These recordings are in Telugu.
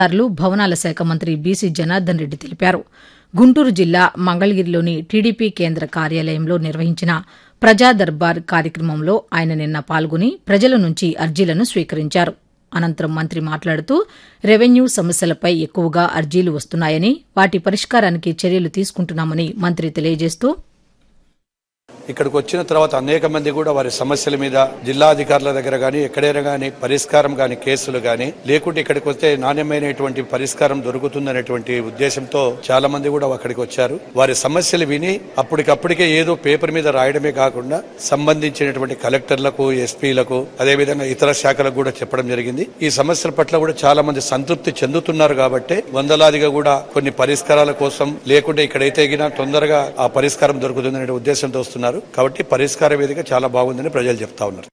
అధికారులు భవనాల శాఖ మంత్రి బీసీ జనార్దన్ రెడ్డి తెలిపారు గుంటూరు జిల్లా మంగళగిరిలోని టీడీపీ కేంద్ర కార్యాలయంలో నిర్వహించిన ప్రజా దర్బార్ కార్యక్రమంలో ఆయన నిన్న పాల్గొని ప్రజల నుంచి అర్జీలను స్వీకరించారు అనంతరం మంత్రి మాట్లాడుతూ రెవెన్యూ సమస్యలపై ఎక్కువగా అర్జీలు వస్తున్నాయని వాటి పరిష్కారానికి చర్యలు తీసుకుంటున్నామని మంత్రి తెలియజేస్తూ ఇక్కడికి వచ్చిన తర్వాత అనేక మంది కూడా వారి సమస్యల మీద జిల్లా అధికారుల దగ్గర గానీ ఎక్కడైనా గానీ పరిష్కారం గాని కేసులు గాని లేకుంటే ఇక్కడికి వస్తే నాణ్యమైనటువంటి పరిష్కారం దొరుకుతుందనేటువంటి ఉద్దేశంతో చాలా మంది కూడా అక్కడికి వచ్చారు వారి సమస్యలు విని అప్పటికప్పటికే ఏదో పేపర్ మీద రాయడమే కాకుండా సంబంధించినటువంటి కలెక్టర్లకు ఎస్పీలకు అదేవిధంగా ఇతర శాఖలకు కూడా చెప్పడం జరిగింది ఈ సమస్యల పట్ల కూడా చాలా మంది సంతృప్తి చెందుతున్నారు కాబట్టి వందలాదిగా కూడా కొన్ని పరిష్కారాల కోసం లేకుంటే ఇక్కడైతే గినా తొందరగా ఆ పరిష్కారం దొరుకుతుందనే ఉద్దేశంతో వస్తున్నారు కాబట్టి పరిష్కార వేదిక చాలా బాగుందని ప్రజలు చెప్తా ఉన్నారు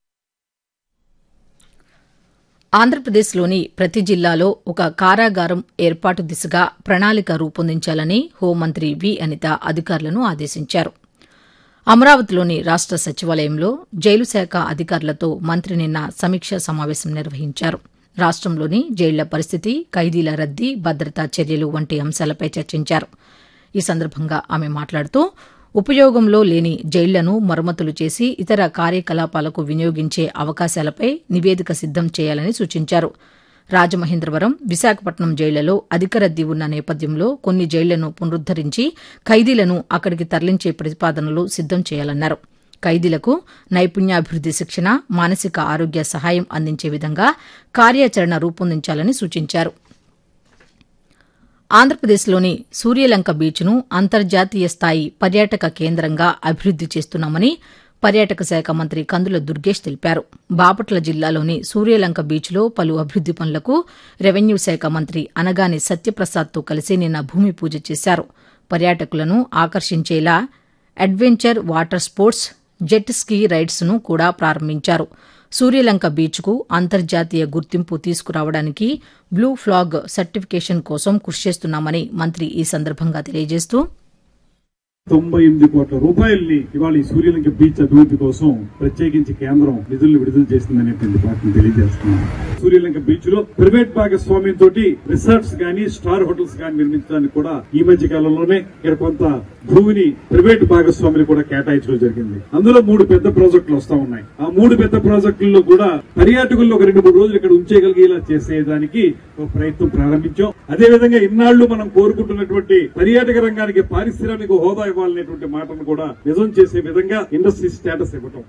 ఆంధ్రప్రదేశ్లోని ప్రతి జిల్లాలో ఒక కారాగారం ఏర్పాటు దిశగా ప్రణాళిక రూపొందించాలని హోంమంత్రి వి అనిత అధికారులను ఆదేశించారు అమరావతిలోని రాష్ట సచివాలయంలో జైలు శాఖ అధికారులతో మంత్రి నిన్న సమీక్షా సమావేశం నిర్వహించారు రాష్టంలోని జైళ్ల పరిస్థితి ఖైదీల రద్దీ భద్రతా చర్యలు వంటి అంశాలపై చర్చించారు ఈ సందర్భంగా ఆమె మాట్లాడుతూ ఉపయోగంలో లేని జైళ్లను మరమ్మతులు చేసి ఇతర కార్యకలాపాలకు వినియోగించే అవకాశాలపై నివేదిక సిద్దం చేయాలని సూచించారు రాజమహేంద్రవరం విశాఖపట్నం జైళ్లలో అధిక రద్దీ ఉన్న నేపథ్యంలో కొన్ని జైళ్లను పునరుద్దరించి ఖైదీలను అక్కడికి తరలించే ప్రతిపాదనలు సిద్దం చేయాలన్నారు ఖైదీలకు నైపుణ్యాభివృద్ది శిక్షణ మానసిక ఆరోగ్య సహాయం అందించే విధంగా కార్యాచరణ రూపొందించాలని సూచించారు ఆంధ్రప్రదేశ్లోని సూర్యలంక బీచ్ను అంతర్జాతీయ స్థాయి పర్యాటక కేంద్రంగా అభివృద్ది చేస్తున్నామని పర్యాటక శాఖ మంత్రి కందుల దుర్గేష్ తెలిపారు బాపట్ల జిల్లాలోని సూర్యలంక బీచ్లో పలు అభివృద్ది పనులకు రెవెన్యూ శాఖ మంత్రి అనగాని సత్యప్రసాద్తో కలిసి నిన్న భూమి పూజ చేశారు పర్యాటకులను ఆకర్షించేలా adventure water sports jet ski rides ను కూడా ప్రారంభించారు సూర్యలంక బీచ్కు అంతర్జాతీయ గుర్తింపు తీసుకురావడానికి బ్లూ ఫ్లాగ్ సర్టిఫికేషన్ కోసం కృషి చేస్తున్నామని మంత్రి ఈ సందర్భంగా తెలియజేస్తూ తొంభై ఎనిమిది కోట్ల రూపాయల్ని ఇవాళ ఈ సూర్యలింగ బీచ్ అభివృద్ధి కోసం ప్రత్యేకించి కేంద్రం నిధులు విడుదల చేసిందనేటువంటి వాటిని తెలియజేస్తున్నాం సూర్యలింగ బీచ్ లో ప్రైవేట్ భాగస్వామ్యంతో రిసార్ట్స్ గానీ స్టార్ హోటల్స్ గానీ నిర్మించడానికి కూడా ఈ మధ్య కాలంలోనే ఇక్కడ కొంత భూమిని ప్రైవేట్ భాగస్వాములు కూడా కేటాయించడం జరిగింది అందులో మూడు పెద్ద ప్రాజెక్టులు వస్తా ఉన్నాయి ఆ మూడు పెద్ద ప్రాజెక్టుల్లో కూడా పర్యాటకుల్లో ఒక రెండు మూడు రోజులు ఇక్కడ ఉంచేయగలిగేలా చేసేదానికి ఒక ప్రయత్నం ప్రారంభించాం అదే విధంగా ఇన్నాళ్లు మనం కోరుకుంటున్నటువంటి పర్యాటక రంగానికి పారిశ్రామిక హోదా ఇవ్వాలనేటువంటి మాటను కూడా నిజం చేసే విధంగా ఇండస్ట్రీ స్టేటస్ ఇవ్వటం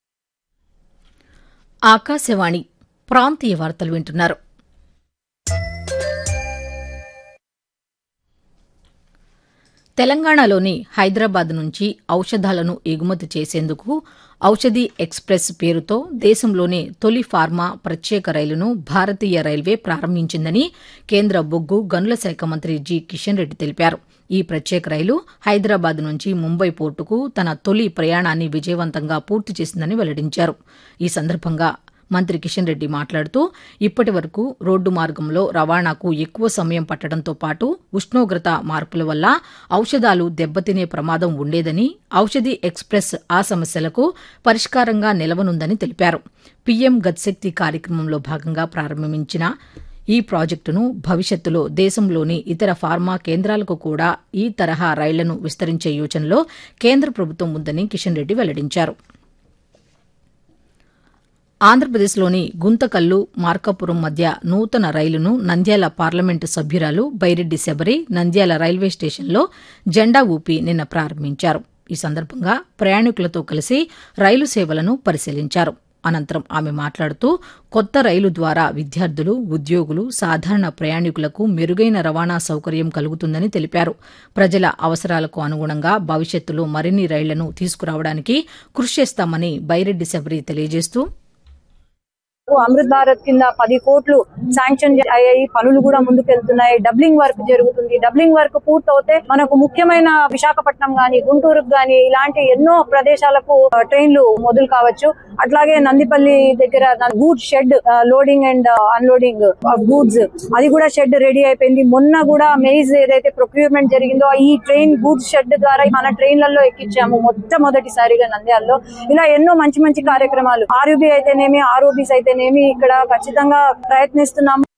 ఆకాశవాణి ప్రాంతీయ వార్తలు వింటున్నారు తెలంగాణలోని హైదరాబాద్ నుంచి ఔషధాలను ఎగుమతి చేసేందుకు ఔషధి ఎక్స్ప్రెస్ పేరుతో దేశంలోనే తొలి ఫార్మా ప్రత్యేక రైలును భారతీయ రైల్వే ప్రారంభించిందని కేంద్ర బొగ్గు గనుల శాఖ మంత్రి జి కిషన్ రెడ్డి తెలిపారు ఈ ప్రత్యేక రైలు హైదరాబాద్ నుంచి ముంబై పోర్టుకు తన తొలి ప్రయాణాన్ని విజయవంతంగా పూర్తి చేసిందని వెల్లడించారు ఈ సందర్భంగా మంత్రి కిషన్ రెడ్డి మాట్లాడుతూ ఇప్పటి వరకు రోడ్డు మార్గంలో రవాణాకు ఎక్కువ సమయం పట్టడంతో పాటు ఉష్ణోగ్రత మార్పుల వల్ల ఔషధాలు దెబ్బతినే ప్రమాదం ఉండేదని ఔషధి ఎక్స్ప్రెస్ ఆ సమస్యలకు పరిష్కారంగా నిలవనుందని తెలిపారు పీఎం గతిశక్తి కార్యక్రమంలో భాగంగా ప్రారంభించిన ఈ ప్రాజెక్టును భవిష్యత్తులో దేశంలోని ఇతర ఫార్మా కేంద్రాలకు కూడా ఈ తరహా రైళ్లను విస్తరించే యోచనలో కేంద్ర ప్రభుత్వం ఉందని కిషన్ రెడ్డి వెల్లడించారు ఆంధ్రప్రదేశ్లోని గుంతకల్లు మార్కాపురం మధ్య నూతన రైలును నంద్యాల పార్లమెంటు సభ్యురాలు బైరెడ్డి శబరి నంద్యాల రైల్వే స్టేషన్లో జెండా ఊపి నిన్న ప్రారంభించారు ఈ సందర్భంగా ప్రయాణికులతో కలిసి రైలు సేవలను పరిశీలించారు అనంతరం ఆమె మాట్లాడుతూ కొత్త రైలు ద్వారా విద్యార్థులు ఉద్యోగులు సాధారణ ప్రయాణికులకు మెరుగైన రవాణా సౌకర్యం కలుగుతుందని తెలిపారు ప్రజల అవసరాలకు అనుగుణంగా భవిష్యత్తులో మరిన్ని రైళ్లను తీసుకురావడానికి కృషి చేస్తామని బైరెడ్డి శబరి తెలియజేస్తూ అమృత్ భారత్ కింద పది కోట్లు శాంక్షన్ అయ్యాయి పనులు కూడా ముందుకెళ్తున్నాయి డబ్లింగ్ వర్క్ జరుగుతుంది డబ్లింగ్ వర్క్ పూర్తవుతే మనకు ముఖ్యమైన విశాఖపట్నం గాని గుంటూరుకు గాని ఇలాంటి ఎన్నో ప్రదేశాలకు ట్రైన్లు మొదలు కావచ్చు అట్లాగే నందిపల్లి దగ్గర goods shed loading and unloading of goods అది కూడా షెడ్ రెడీ అయిపోయింది మొన్న కూడా మెయిజ్ ఏదైతే ప్రొక్యూర్మెంట్ జరిగిందో ఈ ట్రైన్ గూడ్స్ షెడ్ ద్వారా మన ట్రైన్లలో ఎక్కించాము మొట్టమొదటిసారిగా నంద్యాలలో ఇలా ఎన్నో మంచి మంచి కార్యక్రమాలు ఆర్యూబీ అయితేనేమి ఆర్ఓబీస్ అయితేనేమి ఇక్కడ ఖచ్చితంగా ప్రయత్నిస్తున్నాము